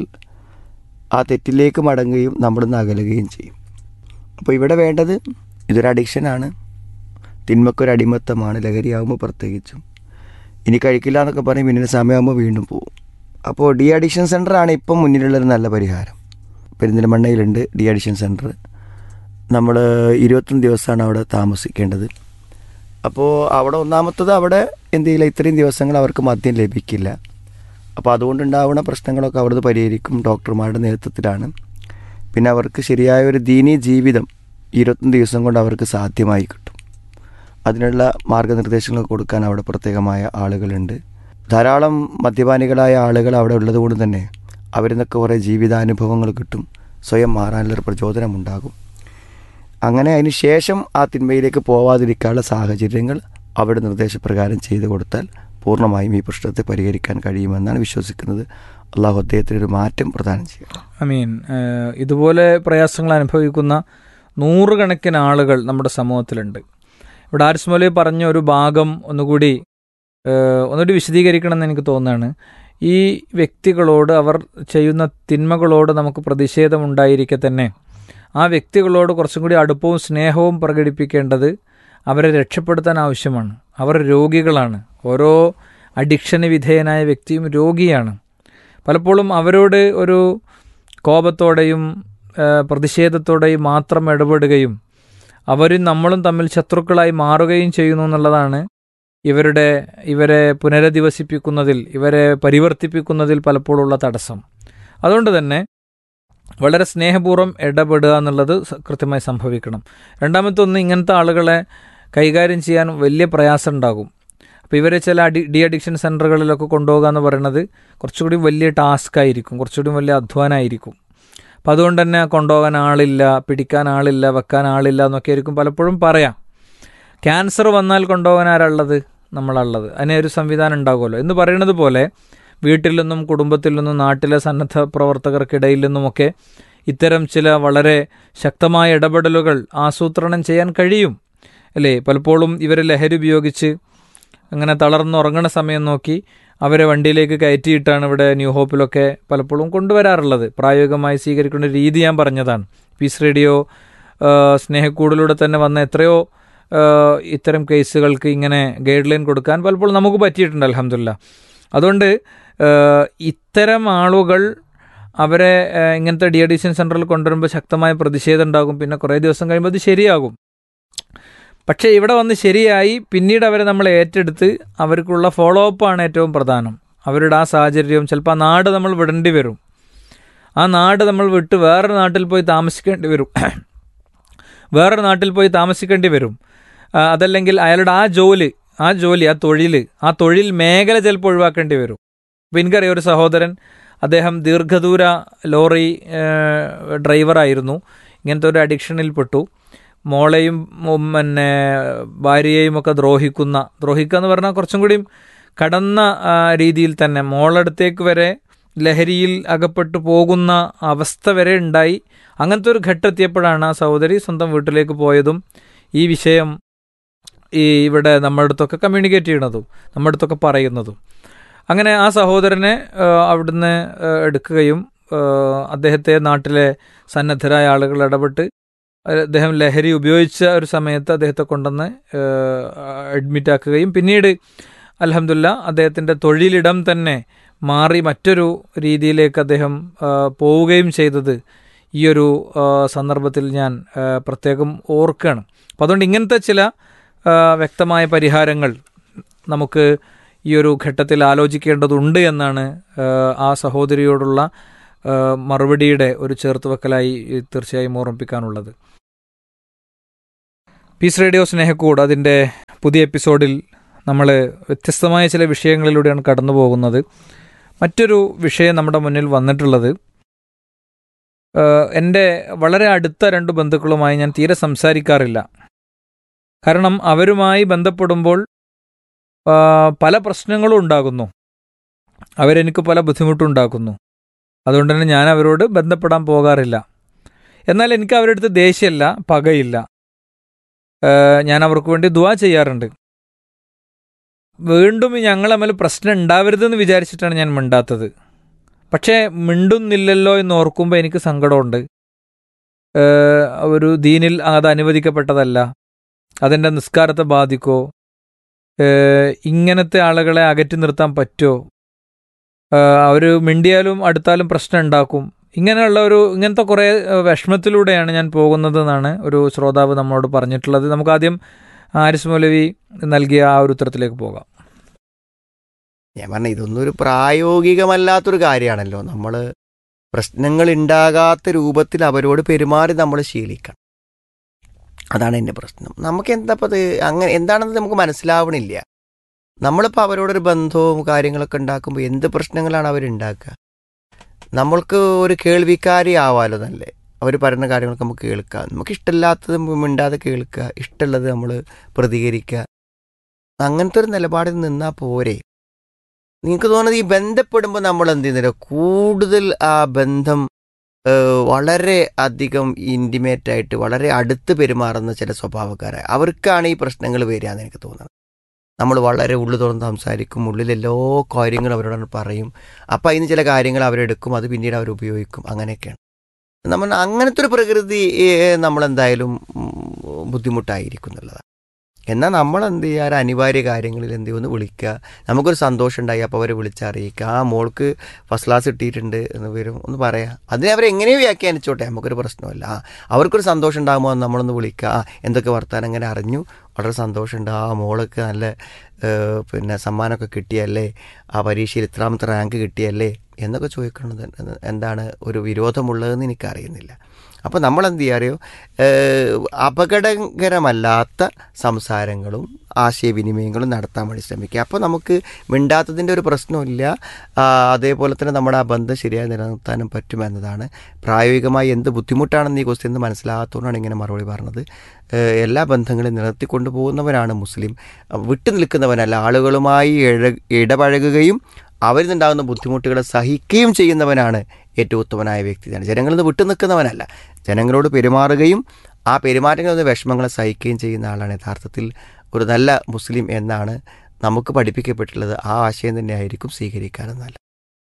ആ തെറ്റിലേക്ക് മടങ്ങുകയും നമ്മളിൽ നിന്ന് അകലുകയും ചെയ്യും അപ്പോൾ ഇവിടെ വേണ്ടത് ഇതൊരു അഡിക്ഷനാണ് തിന്മക്കൊരു അടിമത്തമാണ് ലഹരിയാകുമ്പോൾ പ്രത്യേകിച്ചും ഇനി കഴിക്കില്ല എന്നൊക്കെ പറയും പിന്നെ സമയമാകുമ്പോൾ വീണ്ടും പോകും അപ്പോൾ ഡി അഡിക്ഷൻ സെൻ്ററാണ് ഇപ്പം മുന്നിലുള്ളൊരു നല്ല പരിഹാരം പെരിന്തൽമണ്ണയിലുണ്ട് ഡി അഡിക്ഷൻ സെൻറ്റർ നമ്മൾ ഇരുപത്തൊന്ന് ദിവസമാണ് അവിടെ താമസിക്കേണ്ടത് അപ്പോൾ അവിടെ ഒന്നാമത്തത് അവിടെ എന്ത് ചെയ്യില്ല ഇത്രയും ദിവസങ്ങൾ അവർക്ക് മദ്യം ലഭിക്കില്ല അപ്പോൾ അതുകൊണ്ടുണ്ടാവുന്ന പ്രശ്നങ്ങളൊക്കെ അവിടുന്ന് പരിഹരിക്കും ഡോക്ടർമാരുടെ നേതൃത്വത്തിലാണ് പിന്നെ അവർക്ക് ശരിയായ ഒരു ദീനീ ജീവിതം ഇരുപത്തൊന്ന് ദിവസം കൊണ്ട് അവർക്ക് സാധ്യമായി കിട്ടും അതിനുള്ള മാർഗനിർദ്ദേശങ്ങൾ കൊടുക്കാൻ അവിടെ പ്രത്യേകമായ ആളുകളുണ്ട് ധാരാളം മദ്യപാനികളായ ആളുകൾ അവിടെ ഉള്ളത് കൊണ്ട് തന്നെ അവരിൽ നിന്നൊക്കെ കുറേ ജീവിതാനുഭവങ്ങൾ കിട്ടും സ്വയം മാറാനുള്ളൊരു പ്രചോദനം ഉണ്ടാകും അങ്ങനെ അതിന് ശേഷം ആ തിന്മയിലേക്ക് പോവാതിരിക്കാനുള്ള സാഹചര്യങ്ങൾ അവിടെ നിർദ്ദേശപ്രകാരം ചെയ്തു കൊടുത്താൽ പൂർണ്ണമായും ഈ പ്രശ്നത്തെ പരിഹരിക്കാൻ കഴിയുമെന്നാണ് വിശ്വസിക്കുന്നത് അള്ളാഹു അദ്ദേഹത്തിന് ഒരു മാറ്റം പ്രദാനം ചെയ്യണം ഐ മീൻ ഏഹ്, ഇതുപോലെ പ്രയാസങ്ങൾ അനുഭവിക്കുന്ന നൂറുകണക്കിന് ആളുകൾ നമ്മുടെ സമൂഹത്തിലുണ്ട് ഇവിടെ ആരിസ് മൗലവി പറഞ്ഞ ഒരു ഭാഗം ഒന്നുകൂടി ഏഹ്, ഒന്നുകൂടി വിശദീകരിക്കണം എന്ന് എനിക്ക് തോന്നുകയാണ് ഈ വ്യക്തികളോട് അവർ ചെയ്യുന്ന തിന്മകളോട് നമുക്ക് പ്രതിഷേധമുണ്ടായിരിക്കെ തന്നെ ആ വ്യക്തികളോട് കുറച്ചും കൂടി അടുപ്പവും സ്നേഹവും പ്രകടിപ്പിക്കേണ്ടത് അവരെ രക്ഷപ്പെടുത്താൻ ആവശ്യമാണ് അവർ രോഗികളാണ് ഓരോ അഡിക്ഷന് വിധേയനായ വ്യക്തിയും രോഗിയാണ് പലപ്പോഴും അവരോട് ഒരു കോപത്തോടെയും ആ, പ്രതിഷേധത്തോടെയും മാത്രം ഇടപെടുകയും അവരും നമ്മളും തമ്മിൽ ശത്രുക്കളായി മാറുകയും ചെയ്യുന്നു എന്നുള്ളതാണ് ഇവരുടെ ഇവരെ പുനരധിവസിപ്പിക്കുന്നതിൽ ഇവരെ പരിവർത്തിപ്പിക്കുന്നതിൽ പലപ്പോഴുള്ള തടസ്സം അതുകൊണ്ട് തന്നെ വളരെ സ്നേഹപൂർവ്വം ഇടപെടുക എന്നുള്ളത് സ- കൃത്യമായി സംഭവിക്കണം രണ്ടാമത്തെ ഒന്ന് ഇങ്ങനത്തെ ആളുകളെ കൈകാര്യം ചെയ്യാൻ വലിയ പ്രയാസം ഉണ്ടാകും അപ്പോൾ ഇവരെ ചില അഡി ഡി അഡിക്ഷൻ സെൻ്ററുകളിലൊക്കെ കൊണ്ടുപോകുക എന്ന് പറയുന്നത് കുറച്ചുകൂടി വലിയ ടാസ്ക് ആയിരിക്കും കുറച്ചുകൂടി വലിയ അധ്വാനമായിരിക്കും അപ്പം അതുകൊണ്ട് തന്നെ കൊണ്ടുപോകാൻ ആളില്ല പിടിക്കാൻ ആളില്ല വെക്കാൻ ആളില്ല എന്നൊക്കെ ആയിരിക്കും പലപ്പോഴും പറയാം ക്യാൻസർ വന്നാൽ കൊണ്ടുപോകാൻ ആരാളുള്ളത് നമ്മളാളുള്ളത് അതിനെ ഒരു സംവിധാനം ഉണ്ടാകുമല്ലോ എന്ന് പറയുന്നത് പോലെ വീട്ടിൽ നിന്നും കുടുംബത്തിൽ നിന്നും നാട്ടിലെ സന്നദ്ധ പ്രവർത്തകർക്കിടയിൽ നിന്നുമൊക്കെ ഇത്തരം ചില വളരെ ശക്തമായ ഇടപെടലുകൾ ആസൂത്രണം ചെയ്യാൻ കഴിയും അല്ലേ പലപ്പോഴും ഇവർ ലഹരി ഉപയോഗിച്ച് അങ്ങനെ തളർന്നുറങ്ങണ സമയം നോക്കി അവരെ വണ്ടിയിലേക്ക് കയറ്റിയിട്ടാണ് ഇവിടെ ന്യൂ ഹോപ്പിലൊക്കെ പലപ്പോഴും കൊണ്ടുവരാറുള്ളത് പ്രായോഗികമായി സ്വീകരിക്കേണ്ട രീതി ഞാൻ പറഞ്ഞതാണ് പീസ് റേഡിയോ ആ, സ്നേഹക്കൂടിലൂടെ തന്നെ വന്ന എത്രയോ ആ, ഇത്തരം കേസുകൾക്ക് ഇങ്ങനെ ഗൈഡ് ലൈൻ കൊടുക്കാൻ പലപ്പോഴും നമുക്ക് പറ്റിയിട്ടുണ്ട് അലഹമില്ല അതുകൊണ്ട് ആ, ഇത്തരം ആളുകൾ അവരെ ആ, ഇങ്ങനത്തെ ഡി അഡീഷൻ സെൻറ്ററിൽ കൊണ്ടുവരുമ്പോൾ ശക്തമായ പ്രതിഷേധം ഉണ്ടാകും പിന്നെ കുറേ ദിവസം കഴിയുമ്പോൾ അത് ശരിയാകും പക്ഷേ ഇവിടെ വന്ന് ശരിയായി പിന്നീട് അവരെ നമ്മൾ ഏറ്റെടുത്ത് അവർക്കുള്ള ഫോളോ അപ്പാണ് ഏറ്റവും പ്രധാനം അവരുടെ ആ സാഹചര്യവും ചിലപ്പോൾ ആ നാട് നമ്മൾ വിടേണ്ടി വരും ആ നാട് നമ്മൾ വിട്ട് വേറൊരു നാട്ടിൽ പോയി താമസിക്കേണ്ടി വരും വേറൊരു നാട്ടിൽ പോയി താമസിക്കേണ്ടി വരും ആ, അതല്ലെങ്കിൽ അയാളുടെ ആ ജോലി ആ ജോലി ആ തൊഴിൽ ആ തൊഴിൽ മേഖല ചിലപ്പോൾ ഒഴിവാക്കേണ്ടി വരും അപ്പോൾ എനിക്കറിയാം ഒരു സഹോദരൻ അദ്ദേഹം ദീർഘദൂര ലോറി ഏഹ്, ഡ്രൈവറായിരുന്നു ഇങ്ങനത്തെ ഒരു അഡിക്ഷനിൽപ്പെട്ടു മോളെയും ഉം, പിന്നെ ഭാര്യയെയും ഒക്കെ ദ്രോഹിക്കുന്ന ദ്രോഹിക്കുക എന്ന് പറഞ്ഞാൽ കുറച്ചും കൂടിയും കടന്ന ആ, രീതിയിൽ തന്നെ മോളടുത്തേക്ക് വരെ ലഹരിയിൽ അകപ്പെട്ടു പോകുന്ന അവസ്ഥ വരെ ഉണ്ടായി അങ്ങനത്തെ ഒരു ഘട്ടം എത്തിയപ്പോഴാണ് ആ സഹോദരി സ്വന്തം വീട്ടിലേക്ക് പോയതും ഈ വിഷയം ഈ ഇവിടെ നമ്മുടെ അടുത്തൊക്കെ കമ്മ്യൂണിക്കേറ്റ് ചെയ്യണതും നമ്മുടെ അടുത്തൊക്കെ പറയുന്നതും അങ്ങനെ ആ സഹോദരനെ ആ, അവിടുന്ന് ആ, എടുക്കുകയും ആ, അദ്ദേഹത്തെ നാട്ടിലെ സന്നദ്ധരായ ആളുകൾ ഇടപെട്ട് അദ്ദേഹം ലഹരി ഉപയോഗിച്ച ഒരു സമയത്ത് അദ്ദേഹത്തെ കൊണ്ടുവന്ന് അഡ്മിറ്റ് ആക്കുകയും പിന്നീട് അലഹമില്ല അദ്ദേഹത്തിൻ്റെ തൊഴിലിടം തന്നെ മാറി മറ്റൊരു രീതിയിലേക്ക് അദ്ദേഹം ആ, പോവുകയും ചെയ്തത് ഈ ഒരു ആ, സന്ദർഭത്തിൽ ഞാൻ ആ, പ്രത്യേകം ഓർക്കുകയാണ് അപ്പം അതുകൊണ്ട് ഇങ്ങനത്തെ ചില ആ, വ്യക്തമായ പരിഹാരങ്ങൾ നമുക്ക് ഈ ഒരു ഘട്ടത്തിൽ ആലോചിക്കേണ്ടതുണ്ട് എന്നാണ് ആ, ആ സഹോദരിയോടുള്ള ആ, മറുപടിയുടെ ഒരു ചേർത്തുവെക്കലായി തീർച്ചയായും ഓർമ്മിപ്പിക്കാനുള്ളത് പീസ് റേഡിയോ സ്നേഹക്കൂട് അതിൻ്റെ പുതിയ എപ്പിസോഡിൽ നമ്മൾ വ്യത്യസ്തമായ ചില വിഷയങ്ങളിലൂടെയാണ് കടന്നു പോകുന്നത് മറ്റൊരു വിഷയം നമ്മുടെ മുന്നിൽ വന്നിട്ടുള്ളത് ഏഹ് എൻ്റെ വളരെ അടുത്ത രണ്ട് ബന്ധുക്കളുമായി ഞാൻ തീരെ സംസാരിക്കാറില്ല കാരണം അവരുമായി ബന്ധപ്പെടുമ്പോൾ ആ, പല പ്രശ്നങ്ങളും ഉണ്ടാകുന്നു അവരെനിക്ക് പല ബുദ്ധിമുട്ടുണ്ടാക്കുന്നു അതുകൊണ്ട് തന്നെ ഞാൻ അവരോട് ബന്ധപ്പെടാൻ പോകാറില്ല എന്നാൽ എനിക്ക് അവരുടെ അടുത്ത് ദേഷ്യമല്ല പകയില്ല ഏഹ് ഞാൻ അവർക്ക് വേണ്ടി ദുവാ ചെയ്യാറുണ്ട് വീണ്ടും ഞങ്ങൾ തമ്മിൽ പ്രശ്നം ഉണ്ടാവരുതെന്ന് വിചാരിച്ചിട്ടാണ് ഞാൻ മിണ്ടാത്തത് പക്ഷേ മിണ്ടുന്നില്ലല്ലോ എന്ന് ഓർക്കുമ്പോൾ എനിക്ക് സങ്കടമുണ്ട് ഏഹ് ഒരു ദീനിൽ അത് അനുവദിക്കപ്പെട്ടതല്ല അതെൻ്റെ നിസ്കാരത്തെ ബാധിക്കോ ഏഹ് ഇങ്ങനത്തെ ആളുകളെ അകറ്റി നിർത്താൻ പറ്റുമോ അവർ മിണ്ടിയാലും അടുത്താലും പ്രശ്നം ഉണ്ടാക്കും ഇങ്ങനെയുള്ള ഒരു ഇങ്ങനത്തെ കുറേ ഏഹ് വിഷമത്തിലൂടെയാണ് ഞാൻ പോകുന്നത് എന്നാണ് ഒരു ശ്രോതാവ് നമ്മളോട് പറഞ്ഞിട്ടുള്ളത് നമുക്ക് ആദ്യം ആരിസ് മൗലവി നൽകിയ ആ ഒരു ഉത്തരത്തിലേക്ക് പോകാം ഞാൻ പറഞ്ഞ ഇതൊന്നും ഒരു പ്രായോഗികമല്ലാത്തൊരു കാര്യമാണല്ലോ നമ്മൾ പ്രശ്നങ്ങൾ ഉണ്ടാകാത്ത രൂപത്തിൽ അവരോട് പെരുമാറി നമ്മൾ ശീലിക്കണം അതാണ് എൻ്റെ പ്രശ്നം നമുക്ക് എന്താ ഇപ്പം അത് അങ്ങനെ എന്താണെന്ന് നമുക്ക് മനസ്സിലാവണില്ല നമ്മളിപ്പോൾ അവരോടൊരു ബന്ധവും കാര്യങ്ങളൊക്കെ ഉണ്ടാക്കുമ്പോൾ എന്ത് പ്രശ്നങ്ങളാണ് അവരുണ്ടാക്കുക നമ്മൾക്ക് ഒരു കേൾവിക്കാരി ആവാലോ നല്ലേ അവർ പറയുന്ന കാര്യങ്ങളൊക്കെ നമുക്ക് കേൾക്കാം നമുക്ക് ഇഷ്ടമില്ലാത്തത് മിണ്ടാതെ കേൾക്കുക ഇഷ്ടമുള്ളത് നമ്മൾ പ്രതികരിക്കുക അങ്ങനത്തെ ഒരു നിലപാടിൽ നിന്നാൽ പോരെ നിങ്ങൾക്ക് തോന്നുന്നത് ഈ ബന്ധപ്പെടുമ്പോൾ നമ്മൾ എന്ത് ചെയ്യുന്നില്ല കൂടുതൽ ആ ബന്ധം ഏഹ്, വളരെ അധികം ഇൻറ്റിമേറ്റ് ആയിട്ട് വളരെ അടുത്ത് പെരുമാറുന്ന ചില സ്വഭാവക്കാരെ അവർക്കാണ് ഈ പ്രശ്നങ്ങൾ വരിക എന്ന് എനിക്ക് തോന്നുന്നത് നമ്മൾ വളരെ ഉള്ളു തുറന്ന് സംസാരിക്കും ഉള്ളിൽ എല്ലാ കാര്യങ്ങളും അവരോട് പറയും അപ്പം അതിന് ചില കാര്യങ്ങൾ അവരെടുക്കും അത് പിന്നീട് അവർ ഉപയോഗിക്കും അങ്ങനെയൊക്കെയാണ് നമ്മൾ അങ്ങനത്തെ ഒരു പ്രകൃതി ഏഹ്, നമ്മളെന്തായാലും ഉം, ബുദ്ധിമുട്ടായിരിക്കും എന്നുള്ളതാണ് എന്നാൽ നമ്മൾ എന്ത് ചെയ്യുക ഒരു അനിവാര്യ കാര്യങ്ങളിൽ എന്ത് ചെയ്യും ഒന്ന് വിളിക്കുക നമുക്കൊരു സന്തോഷം ഉണ്ടായി അപ്പോൾ അവരെ വിളിച്ചറിയിക്കുക ആ മോൾക്ക് ഫസ്റ്റ് ക്ലാസ് കിട്ടിയിട്ടുണ്ട് എന്ന് വരും ഒന്ന് പറയാം അതിനെ അവരെങ്ങനെയോ വ്യാഖ്യാനിച്ചോട്ടെ നമുക്കൊരു പ്രശ്നമല്ല ആ അവർക്കൊരു സന്തോഷം ഉണ്ടാകുമ്പോൾ നമ്മളൊന്ന് വിളിക്കുക ആ എന്തൊക്കെ വർത്താനം അങ്ങനെ അറിഞ്ഞു വളരെ സന്തോഷമുണ്ട് ആ മോൾക്ക് നല്ല ഏഹ്, പിന്നെ സമ്മാനമൊക്കെ കിട്ടിയല്ലേ ആ പരീക്ഷയിൽ ഇത്രാമത്തെ റാങ്ക് കിട്ടിയല്ലേ എന്നൊക്കെ ചോദിക്കുന്നത് എന്താണ് ഒരു വിരോധമുള്ളതെന്ന് എനിക്കറിയുന്നില്ല അപ്പോൾ നമ്മൾ എന്ത് ചെയ്യുക അറിയോ ഏഹ്, അപകടകരമല്ലാത്ത സംസാരങ്ങളും ആശയവിനിമയങ്ങളും നടത്താൻ വേണ്ടി ശ്രമിക്കുക അപ്പോൾ നമുക്ക് മിണ്ടാത്തതിൻ്റെ ഒരു പ്രശ്നമില്ല ആ, അതേപോലെ തന്നെ നമ്മുടെ ആ ബന്ധം ശരിയായി നിലനിർത്താനും പറ്റുമെന്നതാണ് പ്രായോഗികമായി എന്ത് ബുദ്ധിമുട്ടാണെന്ന് ഈ ക്വസ്റ്റ്യൻ മനസ്സിലാകാത്തതുകൊണ്ടാണ് ഇങ്ങനെ മറുപടി പറഞ്ഞത് ഏഹ്, എല്ലാ ബന്ധങ്ങളും നിലനിർത്തിക്കൊണ്ടു പോകുന്നവനാണ് മുസ്ലിം വിട്ടു നിൽക്കുന്നവനല്ല ആളുകളുമായി ഇഴ- ഇടപഴകുകയും അവരിൽ നിന്നുണ്ടാകുന്ന ബുദ്ധിമുട്ടുകളെ സഹിക്കുകയും ചെയ്യുന്നവനാണ് ഏറ്റവും ഉത്തമനായ വ്യക്തിയാണ് ജനങ്ങളിൽ നിന്ന് വിട്ടു നിൽക്കുന്നവനല്ല ജനങ്ങളോട് പെരുമാറുകയും ആ പെരുമാറ്റങ്ങളിൽ നിന്ന് വിഷമങ്ങളെ സഹിക്കുകയും ചെയ്യുന്ന ആളാണ് യഥാർത്ഥത്തിൽ ഒരു നല്ല മുസ്ലിം എന്നാണ് നമുക്ക് പഠിപ്പിക്കപ്പെട്ടുള്ളത് ആ ആശയം തന്നെയായിരിക്കും സ്വീകരിക്കാനും നല്ല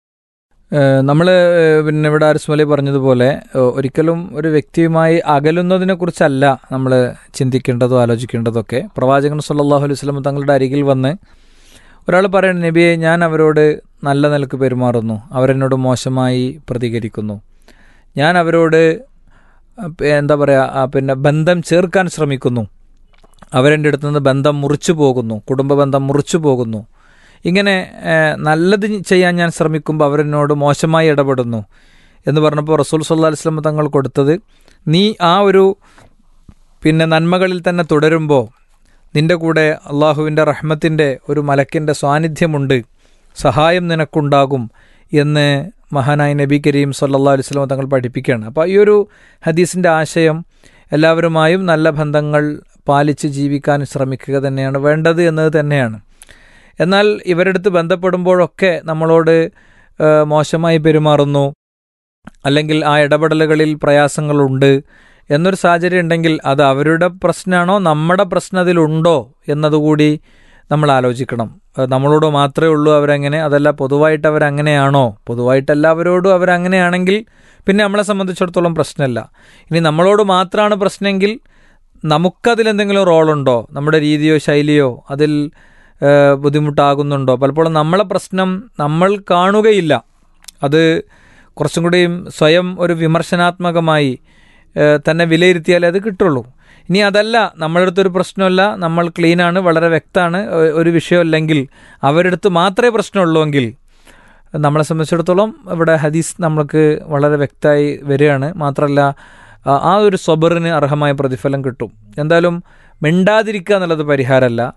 നമ്മൾ പിന്നെ ഇവിടെ ആരിസ്മലി പറഞ്ഞതുപോലെ ഏഹ്, ഒരിക്കലും ഒരു വ്യക്തിയുമായി അകലുന്നതിനെ കുറിച്ചല്ല നമ്മൾ ചിന്തിക്കേണ്ടതോ ആലോചിക്കേണ്ടതൊക്കെ പ്രവാചകൻ സല്ലല്ലാഹു അലൈഹി വസല്ലം തങ്ങളുടെ അരികിൽ വന്ന് ഒരാൾ പറയുന്നത് നബിയെ ഞാൻ അവരോട് നല്ല നിലക്ക് പെരുമാറുന്നു അവരെന്നോട് മോശമായി പ്രതികരിക്കുന്നു ഞാൻ അവരോട് അഹ് എന്താ പറയുക പിന്നെ ബന്ധം ചേർക്കാൻ ശ്രമിക്കുന്നു അവരെൻ്റെ അടുത്ത് നിന്ന് ബന്ധം മുറിച്ചു പോകുന്നു കുടുംബ ബന്ധം മുറിച്ചു പോകുന്നു ഇങ്ങനെ ഏഹ്, നല്ലത് ചെയ്യാൻ ഞാൻ ശ്രമിക്കുമ്പോൾ അവരെന്നോട് മോശമായി ഇടപെടുന്നു എന്ന് പറഞ്ഞപ്പോൾ റസൂൽ സല്ലാ അലിസ്ലം തങ്ങൾ കൊടുത്തത് നീ ആ ഒരു പിന്നെ നന്മകളിൽ തന്നെ തുടരുമ്പോൾ നിന്റെ കൂടെ അള്ളാഹുവിൻ്റെ റഹ്മത്തിൻ്റെ ഒരു മലക്കിൻ്റെ സാന്നിധ്യമുണ്ട് സഹായം നിനക്കുണ്ടാകും എന്ന് മഹാനായ നബി കരീം സല്ലാ അലൈഹി സ്വലം തങ്ങൾ പഠിപ്പിക്കുകയാണ് അപ്പോൾ ഈ ഒരു ഹദീസിൻ്റെ ആശയം എല്ലാവരുമായും നല്ല ബന്ധങ്ങൾ പാലിച്ച് ജീവിക്കാൻ ശ്രമിക്കുക തന്നെയാണ് വേണ്ടത് എന്നത് തന്നെയാണ് എന്നാൽ ഇവരെടുത്ത് ബന്ധപ്പെടുമ്പോഴൊക്കെ നമ്മളോട് ഏഹ്, മോശമായി പെരുമാറുന്നു അല്ലെങ്കിൽ ആ ഇടപെടലുകളിൽ പ്രയാസങ്ങളുണ്ട് എന്നൊരു സാഹചര്യം ഉണ്ടെങ്കിൽ അത് അവരുടെ പ്രശ്നമാണോ നമ്മുടെ പ്രശ്നം അതിലുണ്ടോ എന്നതുകൂടി നമ്മൾ ആലോചിക്കണം അത് നമ്മളോട് മാത്രമേ ഉള്ളൂ അവരങ്ങനെ അതല്ല പൊതുവായിട്ട് അവരങ്ങനെയാണോ പൊതുവായിട്ട് എല്ലാവരോടും അവരങ്ങനെയാണെങ്കിൽ പിന്നെ നമ്മളെ സംബന്ധിച്ചിടത്തോളം പ്രശ്നമല്ല ഇനി നമ്മളോട് മാത്രമാണ് പ്രശ്നമെങ്കിൽ നമുക്കതിലെന്തെങ്കിലും റോളുണ്ടോ നമ്മുടെ രീതിയോ ശൈലിയോ അതിൽ ഏഹ്, ബുദ്ധിമുട്ടാകുന്നുണ്ടോ പലപ്പോഴും നമ്മളെ പ്രശ്നം നമ്മൾ കാണുകയില്ല അത് കുറച്ചും കൂടിയും സ്വയം ഒരു വിമർശനാത്മകമായി ഏഹ്, തന്നെ വിലയിരുത്തിയാലേ അത് കിട്ടുള്ളൂ ഇനി അതല്ല നമ്മളുടെ അടുത്തൊരു പ്രശ്നമല്ല നമ്മൾ ക്ലീനാണ് വളരെ വ്യക്തമാണ് ഒ- ഒരു വിഷയമില്ലെങ്കിൽ അവരുടെ അടുത്ത് മാത്രമേ പ്രശ്നമുള്ളൂ എങ്കിൽ നമ്മളെ സംബന്ധിച്ചിടത്തോളം ഇവിടെ ഹദീസ് നമ്മൾക്ക് വളരെ വ്യക്തമായി വരികയാണ് മാത്രമല്ല ആ- ആ ഒരു സ്വബറിന് അർഹമായ പ്രതിഫലം കിട്ടും എന്തായാലും മിണ്ടാതിരിക്കുക എന്നുള്ളത് പരിഹാരമല്ല